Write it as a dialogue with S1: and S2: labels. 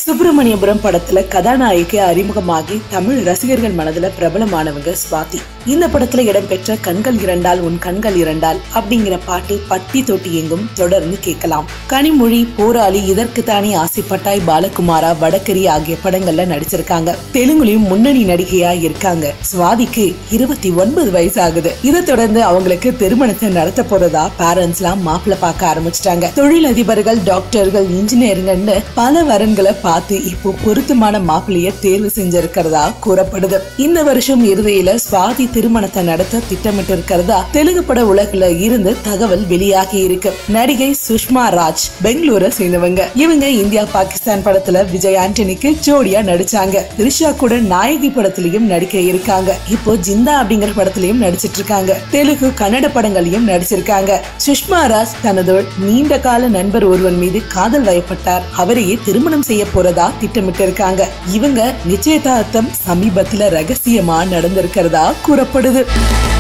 S1: சுப்பிரமணியபுரம் படத்துல கதாநாயகி அறிமுகமாகி தமிழ் ரசிகர்கள் மனதுல பிரபலமானவங்க ஸ்வாதி இந்த படத்துல இடம்பெற்ற கண்கள் இரண்டால் உன் கண்கள் இரண்டால் அப்படிங்கிற பாட்டு பட்டி தொட்டி எங்கும் தொடர்ந்து கேட்கலாம் கனிமொழி போராளி இதற்கு தானே ஆசைப்பட்டாய் பாலகுமாரா வடக்கரி ஆகிய படங்கள்ல நடிச்சிருக்காங்க தெலுங்குலயும் முன்னணி நடிகையா இருக்காங்க சுவாதிக்கு இருபத்தி ஒன்பது வயசு ஆகுது இதை தொடர்ந்து அவங்களுக்கு திருமணத்தை நடத்த போறதா பேரண்ட்ஸ் எல்லாம் மாப்பிள்ள பார்க்க ஆரம்பிச்சிட்டாங்க தொழிலதிபர்கள் டாக்டர்கள் இன்ஜினியருங்கன்னு பல வரன்களை பார்த்து இப்போ பொருத்தமான மாப்பிள்ளைய தேர்வு செஞ்சிருக்கிறதா கூறப்படுது இந்த வருஷம் இறுதியில சுவாதி திருமணத்தை நடத்த திட்டமிட்டு இருக்கிறதா தெலுங்கு பட உலகில இருந்து தகவல் வெளியாகி இருக்கு நடிகை சுஷ்மா ராஜ் பெங்களூரை சேர்ந்தவங்க இவங்க இந்தியா பாகிஸ்தான் படத்துல விஜய் ஆண்டனிக்கு ஜோடியா நடிச்சாங்க த்ரிஷா கூட நாயகி படத்திலையும் நடிக்க இருக்காங்க இப்போ ஜிந்தா அப்படிங்கிற படத்திலையும் நடிச்சிட்டு இருக்காங்க தெலுங்கு கன்னட படங்களையும் நடிச்சிருக்காங்க சுஷ்மா ராஜ் தனது நீண்ட கால நண்பர் ஒருவன் மீது காதல் வயப்பட்டார் அவரையே திருமணம் செய்ய போறதா திட்டமிட்டு இருக்காங்க இவங்க நிச்சயதார்த்தம் சமீபத்துல ரகசியமா நடந்திருக்கிறதா கூறப்படுது